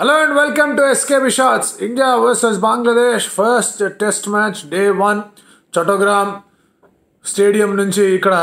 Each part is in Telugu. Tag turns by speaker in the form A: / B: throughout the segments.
A: Hello and welcome to SKB Shots. India versus Bangladesh first test match day one Chattogram stadium నుంచి ఇక్కడ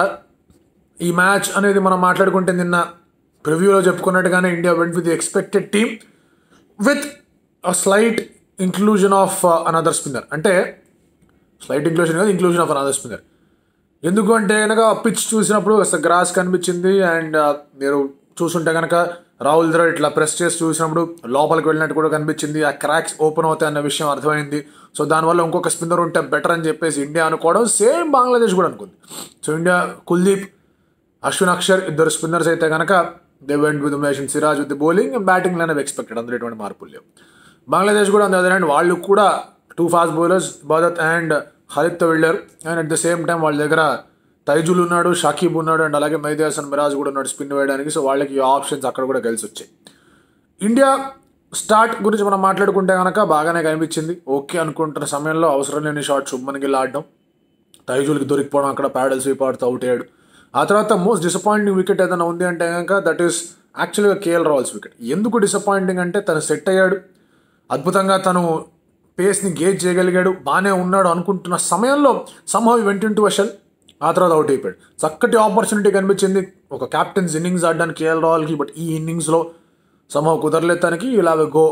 A: ఈ మ్యాచ్ అనేది మనం మాట్లాడుకుంటే నిన్న ప్రివ్యూలో చెప్పుకున్నట్టుగానే India went with the expected team with a slight inclusion of another spinner అంటే స్లైట్ ఇంక్లూజన్ కాదు ఇంక్లూజన్ ఆఫ్ అనదర్ స్పిన్నర్ ఎందుకు అంటే కనుక పిచ్ చూసినప్పుడు కాస్త గ్రాస్ కనిపించింది అండ్ మీరు చూసుంటే కనుక రాహుల్ ద్రవిడ్ ఇట్లా ప్రెస్ చేసి చూసినప్పుడు లోపలికి వెళ్ళినట్టు కూడా కనిపించింది ఆ క్రాక్స్ ఓపెన్ అవుతాయి అన్న విషయం అర్థమైంది సో దానివల్ల ఇంకొక స్పిన్నర్ ఉంటే బెటర్ అని చెప్పేసి ఇండియా అనుకోవడం సేమ్ బంగ్లాదేశ్ కూడా అనుకుంది సో ఇండియా కుల్దీప్ అశ్విన్ అక్షర్ ఇద్దరు స్పిన్నర్స్ అయితే కనుక దే వెంట్ విత్ మేషన్ సిరాజ్ విత్ బౌలింగ్ బ్యాటింగ్ అనేవి ఎక్స్పెక్టెడ్ అందులో ఎటువంటి మార్పులు లేవు బంగ్లాదేశ్ కూడా అందు అండ్ వాళ్ళు కూడా two fast bowlers Ebadot and హరిత్తో వెళ్ళారు and at the same time వాళ్ళ దగ్గర తైజుల్ ఉన్నాడు షకీబ్ ఉన్నాడు అండ్ అలాగే మైదే హసన్ మిరాజ్ కూడా ఉన్నాడు స్పిన్ వేయడానికి సో వాళ్ళకి ఈ ఆప్షన్స్ అక్కడ కూడా కలిసి వచ్చాయి ఇండియా స్టార్ట్ గురించి మనం మాట్లాడుకుంటే కనుక బాగానే కనిపించింది ఓకే అనుకుంటున్న సమయంలో అవసరం లేని షాట్ శుభ్మన్ గిల్ ఆడడం తైజుల్కి దొరికిపోవడం అక్కడ ప్యాడల్ స్వీప్ ఆడుతూ అవుట్ అయ్యాడు ఆ తర్వాత మోస్ట్ డిసప్పాయింటింగ్ వికెట్ ఏదైనా ఉంది అంటే కనుక దట్ ఈస్ యాక్చువల్గా కేఎల్ రావల్స్ వికెట్ ఎందుకు డిసప్పాయింటింగ్ అంటే తను సెట్ అయ్యాడు అద్భుతంగా తను పేస్ని గేజ్ చేయగలిగాడు బాగానే ఉన్నాడు అనుకుంటున్న సమయంలో సంభవ్ వెంట ఇంటూ వషల్ ఆ తర్వాత అవుట్ అయిపోయాడు చక్కటి ఆపర్చునిటీ కనిపించింది ఒక క్యాప్టెన్స్ ఇన్నింగ్స్ ఆడడానికి కేఎల్ రాహుల్కి బట్ ఈ ఇన్నింగ్స్లో సంభవ్ కుదరలేదు తనకి ఇలా go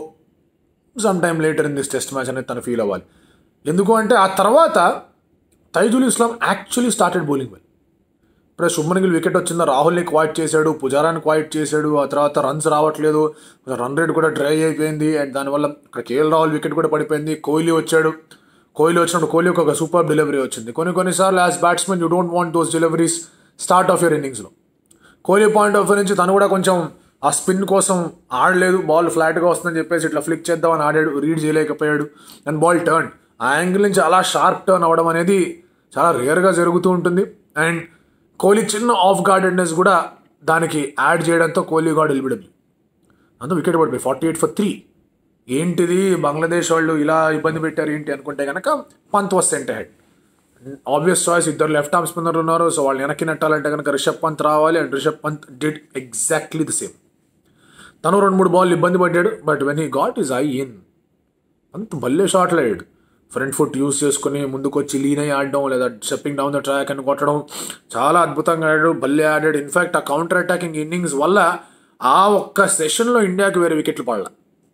A: some time later in this test match అనేది తను ఫీల్ అవ్వాలి ఎందుకు అంటే ఆ తర్వాత Taijul Islam actually started bowling well ఇప్పుడు శుభ్మన్ గిల్ వికెట్ వచ్చిందా రాహుల్ని క్వైట్ చేశాడు పుజారాని క్వైట్ చేశాడు ఆ తర్వాత రన్స్ రావట్లేదు రన్ రేట్ కూడా డ్రై అయిపోయింది అండ్ దానివల్ల ఇక్కడ కేఎల్ రాహుల్ వికెట్ కూడా పడిపోయింది కోహ్లీ వచ్చాడు కోహ్లీ వచ్చినప్పుడు కోహ్లీ ఒక సూపర్ డెలివరీ వచ్చింది కొన్ని కొన్నిసార్లు as batsmen you don't want those deliveries start of your ఇన్నింగ్స్లో కోహ్లీ పాయింట్ ఆఫ్ వ్యూ నుంచి తను కూడా కొంచెం ఆ స్పిన్ కోసం ఆడలేదు బాల్ ఫ్లాట్గా వస్తుందని చెప్పేసి ఇట్లా ఫ్లిక్ చేద్దామని ఆడాడు రీడ్ చేయలేకపోయాడు అండ్ బాల్ టర్న్ ఆ యాంగిల్ నుంచి అలా షార్ప్ టర్న్ అవ్వడం అనేది చాలా రేర్గా జరుగుతూ ఉంటుంది అండ్ కోహ్లీ చిన్న ఆఫ్ గార్డెడ్నెస్ కూడా దానికి యాడ్ చేయడంతో కోహ్లీ గాడ్ ఎల్బిడబ్ల్యూ అంతా వికెట్ పడిపోయి ఫార్టీ ఎయిట్ ఫర్ త్రీ ఏంటిది బంగ్లాదేశ్ వాళ్ళు ఇలా ఇబ్బంది పెట్టారు ఏంటి అనుకుంటే కనుక పంత్ వస్తే అంటే హెడ్ ఆబ్వియస్ చాయిస్ ఇద్దరు లెఫ్ట్ ఆర్మ్ స్పిన్నర్ ఉన్నారు సో వాళ్ళు వెనక్కి నెట్టాలంటే కనుక రిషబ్ పంత్ రావాలి and Rishabh Pant did exactly the same తను రెండు మూడు బాల్ ఇబ్బంది పడ్డాడు but when he got his eye in అంత భలే షాట్లు అయ్యాడు ఫ్రంట్ ఫుట్ యూస్ చేసుకుని ముందుకు వచ్చి లీన్ అయ్యి ఆడడం లేదా స్టెప్పింగ్ డౌన్ ద ట్రాక్ అని కొట్టడం చాలా అద్భుతంగా ఆడాడు భలే ఆడాడు ఇన్ఫాక్ట్ ఆ కౌంటర్ అటాకింగ్ ఇన్నింగ్స్ వల్ల ఆ ఒక్క సెషన్లో ఇండియాకి వేరే వికెట్లు పడలా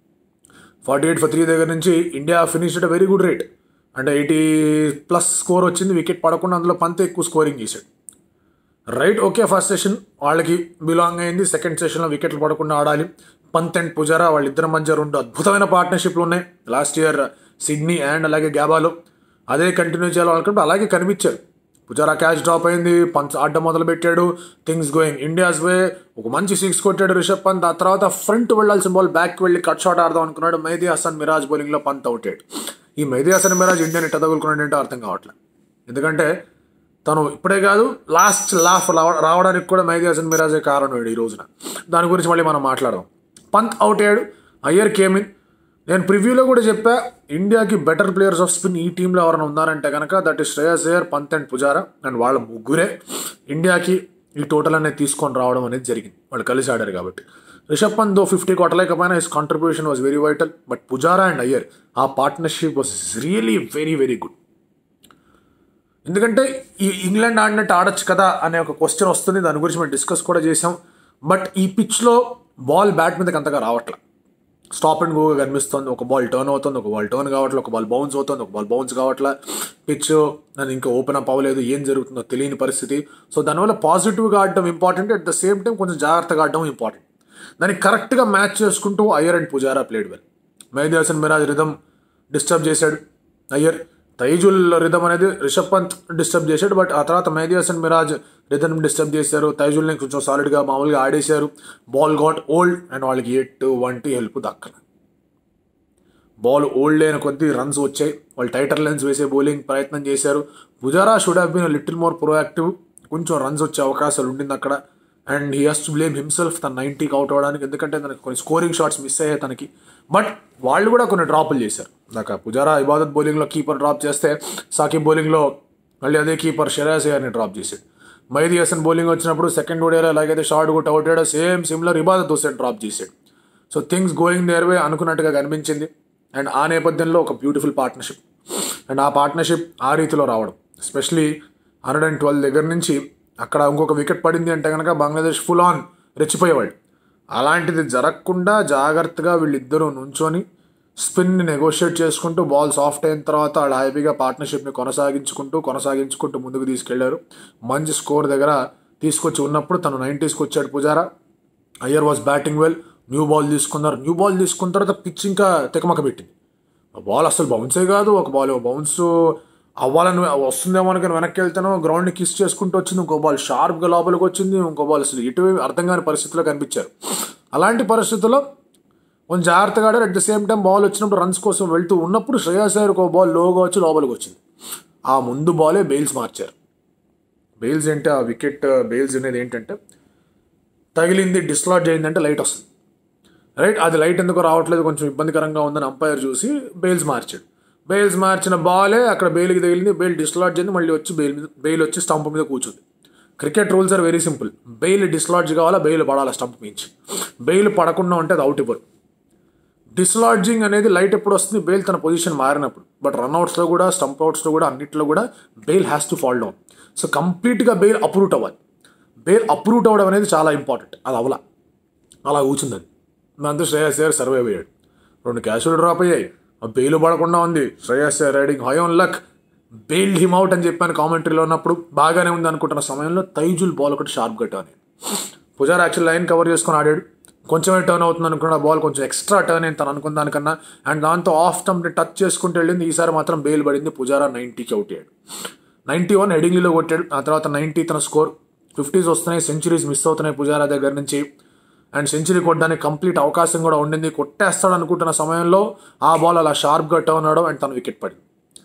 A: ఫార్టీ ఎయిట్ ఫర్ త్రీ దగ్గర నుంచి India finish at very good rate అంటే ఎయిటీ ప్లస్ స్కోర్ వచ్చింది వికెట్ పడకుండా అందులో పంత్ ఎక్కువ స్కోరింగ్ చేశాడు రైట్ ఓకే ఫస్ట్ సెషన్ వాళ్ళకి బిలాంగ్ అయింది సెకండ్ సెషన్లో వికెట్లు పడకుండా ఆడాలి పంత్ అండ్ పుజారా వాళ్ళిద్దరి మధ్య రెండు అద్భుతమైన పార్ట్నర్షిప్లు ఉన్నాయి లాస్ట్ ఇయర్ సిడ్నీ అండ్ అలాగే గ్యాబాలో అదే కంటిన్యూ చేయాలనుకుంటే అలాగే కనిపించారు పుజారా క్యాచ్ డ్రాప్ అయింది పంత్ ఆడడం మొదలు పెట్టాడు థింగ్స్ గోయింగ్ ఇండియాస్ వే ఒక మంచి సిక్స్ కొట్టాడు రిషబ్ పంత్ ఆ తర్వాత ఫ్రంట్ వెళ్లాల్సిన బాల్ బ్యాక్ వెళ్ళి కట్ షాట్ ఆడదాం అనుకున్నాడు మెహదీ హసన్ మిరాజ్ బౌలింగ్లో పంత్ అవుట్ అయ్యాడు ఈ మెహదీ హసన్ మిరాజ్ ఇండియన్ ఎట్ట తగులుకున్నాడు ఏంటో అర్థం కావట్లేదు ఎందుకంటే తను ఇప్పుడే కాదు లాస్ట్ లాఫ్ రావడానికి కూడా మెహదీ హసన్ మిరాజే కారణం ఈ రోజున దాని గురించి మళ్ళీ మనం మాట్లాడదాం పంత్ అవుట్ అయ్యాడు అయ్యర్ కేమిన్ నేను ప్రివ్యూలో కూడా చెప్పా ఇండియాకి బెటర్ ప్లేయర్స్ ఆఫ్ స్పిన్ ఈ టీంలో ఎవరైనా ఉన్నారంటే కనుక that is Shreyas Iyer Pant and Pujara and వాళ్ళ ముగ్గురే ఇండియాకి ఈ టోటల్ అనేది తీసుకొని రావడం అనేది జరిగింది వాళ్ళు కలిసి ఆడారు కాబట్టి రిషబ్ పంత్ దో ఫిఫ్టీ కొట్టలేకపోయినా his contribution was very vital but Pujara and Iyer ఆ partnership was really very very good ఎందుకంటే ఈ ఇంగ్లాండ్ ఆడినట్టు ఆడొచ్చు కదా అనే ఒక క్వశ్చన్ వస్తుంది దాని గురించి మేము డిస్కస్ కూడా చేసాం బట్ ఈ పిచ్లో బాల్ బ్యాట్ మీదకి అంతగా రావట్లే స్టాప్ అండ్ గోగా కనిపిస్తుంది ఒక బాల్ టర్న్ అవుతుంది ఒక బాల్ టర్న్ కావట్లేదు ఒక బాల్ బౌన్స్ అవుతుంది ఒక బాల్ బౌన్స్ కావట్లే పిచ్ అది ఇంకా ఓపెన్ అప్ అవ్వలేదు ఏం జరుగుతుందో తెలియని పరిస్థితి సో దానివల్ల పాజిటివ్గా ఆడడం important at the same time కొంచెం జాగ్రత్తగా ఆడడం ఇంపార్టెంట్ దాన్ని కరెక్ట్గా మ్యాచ్ చేసుకుంటూ Iyer and Pujara played well Mehidy Hasan Miraj rhythm disturb చేశాడు అయ్యర్ తైజుల్ రిధమ్ అనేది రిషబ్ పంత్ డిస్టర్బ్ చేశాడు బట్ ఆ తర్వాత మెహదీ హసన్ మిరాజ్ రిధమ్ డిస్టర్బ్ చేశారు తైజుల్ని కొంచెం సాలిడ్గా మామూలుగా ఆడేశారు బాల్ గాట్ ఓల్డ్ అండ్ వాళ్ళకి ఎట్ వంటి హెల్ప్ దక్కల బాల్ ఓల్డ్ అయిన కొద్దీ రన్స్ వచ్చాయి వాళ్ళు టైటర్ లెన్స్ వేసే బౌలింగ్ ప్రయత్నం చేశారు Pujara should have been little more proactive కొంచెం రన్స్ వచ్చే అవకాశాలు ఉండింది అక్కడ and he has to blame himself తన నైంటీకి అవుట్ అవ్వడానికి ఎందుకంటే తనకి కొన్ని స్కోరింగ్ షాట్స్ మిస్ అయ్యాయి తనకి బట్ వాళ్ళు కూడా కొన్ని డ్రాపులు చేశారు దాకా పుజారా ఇబాదత్ బౌలింగ్లో కీపర్ డ్రాప్ చేస్తే సాకిబ్ బౌలింగ్లో మళ్ళీ అదే కీపర్ షెరాజ్ గారిని డ్రాప్ చేశాడు మైదీ హసన్ బౌలింగ్ వచ్చినప్పుడు సెకండ్ ఓడియాలో ఎలాగైతే షార్ట్ కొట్టి అవుట్ అయ్యాడో same similar Ebadot Hossain drop చేశాడు so things going their way అనుకున్నట్టుగా కనిపించింది అండ్ ఆ నేపథ్యంలో ఒక బ్యూటిఫుల్ పార్ట్నర్షిప్ అండ్ ఆ పార్ట్నర్షిప్ ఆ రీతిలో రావడం ఎస్పెషలీ హండ్రెడ్ అండ్ ట్వెల్వ్ దగ్గర నుంచి అక్కడ ఇంకొక వికెట్ పడింది అంటే కనుక బంగ్లాదేశ్ ఫుల్ ఆన్ రెచ్చిపోయేవాడు అలాంటిది జరగకుండా జాగ్రత్తగా వీళ్ళిద్దరూ నుంచొని స్పిన్ని నెగోషియేట్ చేసుకుంటూ బాల్ సాఫ్ట్ అయిన తర్వాత వాళ్ళు హ్యాపీగా పార్ట్నర్షిప్ని కొనసాగించుకుంటూ కొనసాగించుకుంటూ ముందుకు తీసుకెళ్లారు మంచి స్కోర్ దగ్గర తీసుకొచ్చి ఉన్నప్పుడు తను నైంటీస్కి వచ్చాడు Pujara Iyer was batting well new ball తీసుకున్నారు న్యూ బాల్ తీసుకున్న తర్వాత పిచ్ ఇంకా తెకమక పెట్టింది ఆ బాల్ అసలు బౌన్సే కాదు ఒక బాల్ బౌన్స్ అవ్వాలని వస్తుందేమో అనుకుని వెనక్కి వెళ్తాను గ్రౌండ్ని కిస్ చేసుకుంటూ వచ్చింది ఇంకో బాల్ షార్ప్గా లోపలికి వచ్చింది ఇంకో బాల్ అసలు ఇటు అర్థం కాని పరిస్థితిలో కనిపించారు అలాంటి పరిస్థితుల్లో కొంచెం జాగ్రత్తగా ఆడారు at the same time ball వచ్చినప్పుడు రన్స్ కోసం వెళ్తూ ఉన్నప్పుడు శ్రేయాస్ అయ్యర్ ఒక బాల్ లోగా వచ్చి లోపలికి వచ్చింది ఆ ముందు బాలే బెయిల్స్ మార్చారు బెయిల్స్ ఏంటి ఆ వికెట్ బెయిల్స్ అనేది ఏంటంటే తగిలింది డిస్లాడ్జ్ అయిందంటే లైట్ వస్తుంది రైట్ అది లైట్ ఎందుకు రావట్లేదు కొంచెం ఇబ్బందికరంగా ఉందని అంపైర్ చూసి బెయిల్స్ మార్చాడు బెయిల్స్ మార్చిన బాలే అక్కడ బెయిల్కి తగిలింది బెయిల్ డిస్లాడ్జ్ అయింది మళ్ళీ వచ్చి బెయిల్ మీద బెయిల్ వచ్చి స్టంప్ మీద కూర్చుంది cricket rules are very simple bail dislodge కావాలా బెయిల్ పడాలా స్టంప్ మించి బెయిల్ పడకుండా ఉంటే అది అవుట్ ఇవ్వరు డిస్లాడ్జింగ్ అనేది లైట్ ఎప్పుడు వస్తుంది బెయిల్ తన పొజిషన్ మారినప్పుడు బట్ రన్అట్స్లో కూడా స్టంప్ అవుట్స్లో కూడా అన్నింటిలో కూడా bail has to fall down so కంప్లీట్గా బెయిల్ అప్రూట్ అవ్వాలి బెయిల్ అప్రూట్ అవ్వడం అనేది చాలా ఇంపార్టెంట్ అది అవలా అలా కూర్చుంది అది దాంతో శ్రేయస్ అయ్యర్ సర్వైవ్ అయ్యాడు రెండు క్యాషువల్ డ్రాప్ అయ్యాయి ఆ బెయిల్ పడకుండా ఉంది Shreyas Iyer riding high on luck bailed him out అని చెప్పాను కామెంటరీలో ఉన్నప్పుడు బాగానే ఉంది అనుకుంటున్న సమయంలో తైజుల్ బాల్ ఒకటి షార్ప్ కట్టాను పుజార్ యాక్చువల్ లైన్ కవర్ చేసుకొని ఆడాడు కొంచెమే టర్న్ అవుతుంది అనుకున్న బాల్ కొంచెం ఎక్స్ట్రా టర్న్ అయింది తను అనుకున్న దానికన్నా అండ్ దాంతో ఆఫ్ స్టంప్ని టచ్ చేసుకుంటూ వెళ్ళింది ఈసారి మాత్రం బెయిల్ పడింది పుజారా నైంటీకి అవుట్ అయ్యాడు నైంటీ వన్ హెడింగ్లీలో కొట్టాడు ఆ తర్వాత నైంటీ తన స్కోర్ ఫిఫ్టీస్ వస్తున్నాయి సెంచరీస్ మిస్ అవుతున్నాయి పుజారా దగ్గర నుంచి అండ్ సెంచరీ కొట్టడానికి కంప్లీట్ అవకాశం కూడా ఉండింది కొట్టేస్తాడు అనుకుంటున్న సమయంలో ఆ బాల్ అలా షార్ప్గా టర్న్ అవడం అండ్ తన వికెట్ పడింది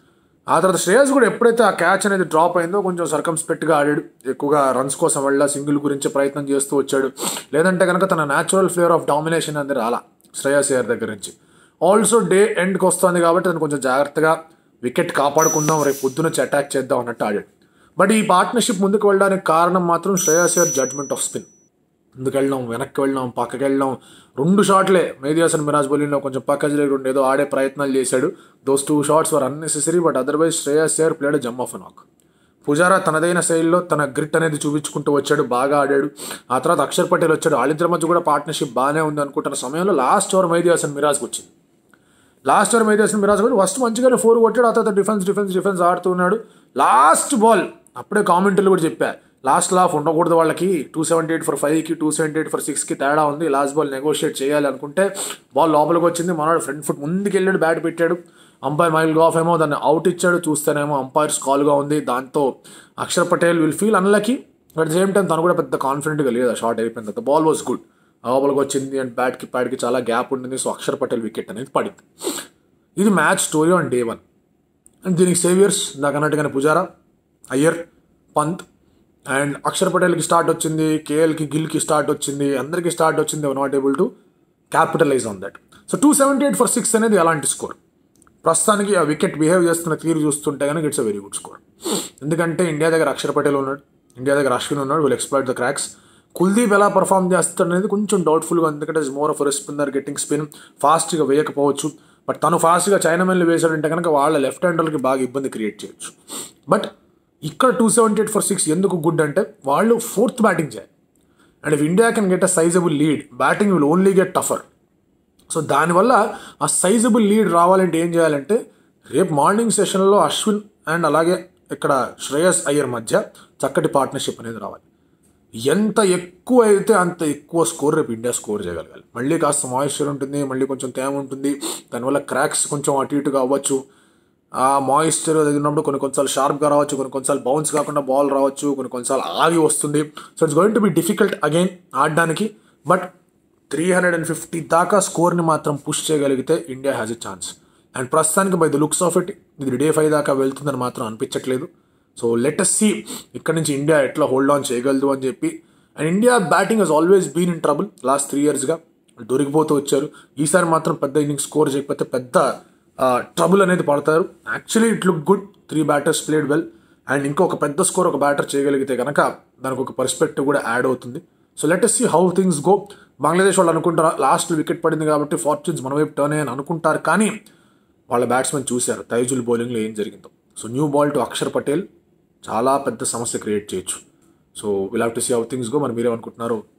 A: ఆ తర్వాత శ్రేయస్ కూడా ఎప్పుడైతే ఆ క్యాచ్ అనేది డ్రాప్ అయిందో కొంచెం సర్కమ్స్పెక్ట్గా ఆడాడు ఎక్కువగా రన్స్ కోసం వెళ్ళా సింగిల్ గురించి ప్రయత్నం చేస్తూ వచ్చాడు లేదంటే కనుక తన న్యాచురల్ ఫ్లేవర్ ఆఫ్ డామినేషన్ అనేది రాలా శ్రేయస్ అయ్యర్ దగ్గర నుంచి ఆల్సో డే ఎండ్కి వస్తుంది కాబట్టి తను కొంచెం జాగ్రత్తగా వికెట్ కాపాడుకుందాం రేపు పొద్దున అటాక్ చేద్దాం అన్నట్టు ఆడాడు బట్ ఈ పార్ట్నర్షిప్ ముందుకు వెళ్ళడానికి కారణం మాత్రం Shreyas Iyer judgement of spin ముందుకు వెళ్ళాం వెనక్కి వెళ్ళాం పక్కకి వెళ్ళాం రెండు షాట్లే మేదియాసన్ మిరాజ్ బౌలింగ్లో కొంచెం పక్క జరిగి రెండు ఏదో ఆడే ప్రయత్నాలు చేశాడు those two shots were unnecessary but otherwise Shreyas Iyer played gem of knock Pujara తనదైన శైలిలో తన గ్రిట్ అనేది చూపించుకుంటూ వచ్చాడు బాగా ఆడాడు ఆ తర్వాత అక్షర్ పటేల్ వచ్చాడు వాళ్ళిద్దరి మధ్య కూడా పార్ట్నర్షిప్ బాగానే ఉంది అనుకుంటున్న సమయంలో లాస్ట్ ఓవర్ మైది హాసన్ మిరాజ్కి వచ్చింది లాస్ట్ ఓవర్ మైది హాసన్ మిరాజ్ కూడా ఫస్ట్ మంచిగానే ఫోర్ కొట్టాడు ఆ తర్వాత డిఫెన్స్ డిఫెన్స్ డిఫెన్స్ ఆడుతున్నాడు లాస్ట్ బాల్ అప్పుడే కామెంటరీలు కూడా చెప్పా లాస్ట్ లాఫ్ ఉండకూడదు వాళ్ళకి టూ సెవెంటీ ఎయిట్ ఫర్ ఫైవ్కి టూ సెవెంటీ ఎయిట్ ఫర్ సిక్స్కి తేడా ఉంది లాస్ట్ బాల్ నెగోషియేట్ చేయాలి అనుకుంటే బాల్ లోపలికి వచ్చింది మనవాడు ఫ్రంట్ ఫుట్ ముందుకు వెళ్ళాడు బ్యాట్ పెట్టాడు అంపైర్ మైల్ గాఫ్ ఏమో దాన్ని అవుట్ ఇచ్చాడు చూస్తేనేమో అంపైర్స్ కాల్గా ఉంది దాంతో అక్షర్ పటేల్ విల్ ఫీల్ అన్లకి అట్ సేమ్ టైం తను కూడా పెద్ద కాన్ఫిడెంట్గా లేదు ఆ షాట్ అయిపోయిన తర్వాత బాల్ వాజ్ గుడ్ లోపలికి వచ్చింది అండ్ బ్యాట్కి ప్యాడ్కి చాలా గ్యాప్ ఉంటుంది సో అక్షర్ పటేల్ వికెట్ అనేది పడింది ఇది match story on day one and దీనికి సేవియర్స్ నాకు అన్నట్టుగానే పుజారా అయ్యర్ పంత్ అండ్ అక్షర్ పటేల్కి స్టార్ట్ వచ్చింది కేఎల్కి గిల్కి స్టార్ట్ వచ్చింది అందరికీ స్టార్ట్ వచ్చింది not able to capitalise on that so two seventy eight for six అనేది అలాంటి స్కోర్ ప్రస్తుతానికి ఆ వికెట్ బిహేవ్ చేస్తున్న తీరు చూస్తుంటే కనుక it's a very good score ఎందుకంటే ఇండియా దగ్గర అక్షర్ పటేల్ ఉన్నాడు ఇండియా దగ్గర అశ్విన్ ఉన్నాడు will exploit the cracks Kuldeep ఎలా పర్ఫామ్ చేస్తాడు అనేది కొంచెం డౌట్ఫుల్గా ఉంది ఎందుకంటే is more of spinner getting spin ఫాస్ట్గా వేయకపోవచ్చు బట్ తను ఫాస్ట్గా చైనా మెల్లి వేశాడంటే కనుక వాళ్ళ లెఫ్ట్ హ్యాండర్లకి బాగా ఇబ్బంది క్రియేట్ చేయొచ్చు బట్ ఇక్కడ two seventy eight for six ఎందుకు గుడ్ అంటే వాళ్ళు ఫోర్త్ బ్యాటింగ్ చేయాలి and if India can get a sizeable lead batting will only get tougher so దానివల్ల ఆ సైజబుల్ లీడ్ రావాలంటే ఏం చేయాలంటే రేపు మార్నింగ్ సెషన్లో అశ్విన్ అండ్ అలాగే ఇక్కడ శ్రేయస్ అయ్యర్ మధ్య చక్కటి పార్ట్నర్షిప్ అనేది రావాలి ఎంత ఎక్కువ అయితే అంత ఎక్కువ స్కోర్ రేపు ఇండియా స్కోర్ చేయగలగాలి మళ్ళీ కాస్త మాయిశ్చర్ ఉంటుంది మళ్ళీ కొంచెం తేమ ఉంటుంది దానివల్ల క్రాక్స్ కొంచెం అటు ఇటుగా అవ్వచ్చు ఆ మాయిశ్చర్ తగినప్పుడు కొన్ని కొన్నిసార్లు షార్ప్గా రావచ్చు కొన్ని కొన్నిసార్లు బౌన్స్ కాకుండా బాల్ రావచ్చు కొన్ని కొన్నిసార్లు ఆగి వస్తుంది so it's going to be difficult again ఆడడానికి but three hundred and fifty దాకా స్కోర్ని మాత్రం పుష్ చేయగలిగితే India has a chance and ప్రస్తుతానికి by the looks of it ఇది డే ఫైవ్ దాకా వెళ్తుందని మాత్రం అనిపించట్లేదు సో లెట్ అస్ సీ ఇక్కడ నుంచి ఇండియా ఎట్లా హోల్డ్ ఆన్ చేయగలదు అని చెప్పి and India batting has always been in trouble last three ఇయర్స్గా దొరికిపోతూ వచ్చారు ఈసారి మాత్రం పెద్ద ఇన్నింగ్స్ స్కోర్ చేయకపోతే పెద్ద ట్రబుల్ అనేది పడతారు actually it look good three batters played well and ఇంకొక పెద్ద స్కోర్ ఒక బ్యాటర్ చేయగలిగితే కనుక దానికి ఒక పర్స్పెక్టివ్ కూడా యాడ్ అవుతుంది so let us see how things go Bangladesh వాళ్ళు అనుకుంటారు లాస్ట్ వికెట్ పడింది కాబట్టి ఫార్చ్యూన్స్ మన వైపు టర్న్ అని అనుకుంటారు కానీ వాళ్ళ బ్యాట్స్మెన్ చూశారు తైజుల్ బౌలింగ్లో ఏం జరిగిందో so new ball to Akshar Patel చాలా పెద్ద సమస్య క్రియేట్ చేయొచ్చు so will have to see how things go మరి మీరేమనుకుంటున్నారు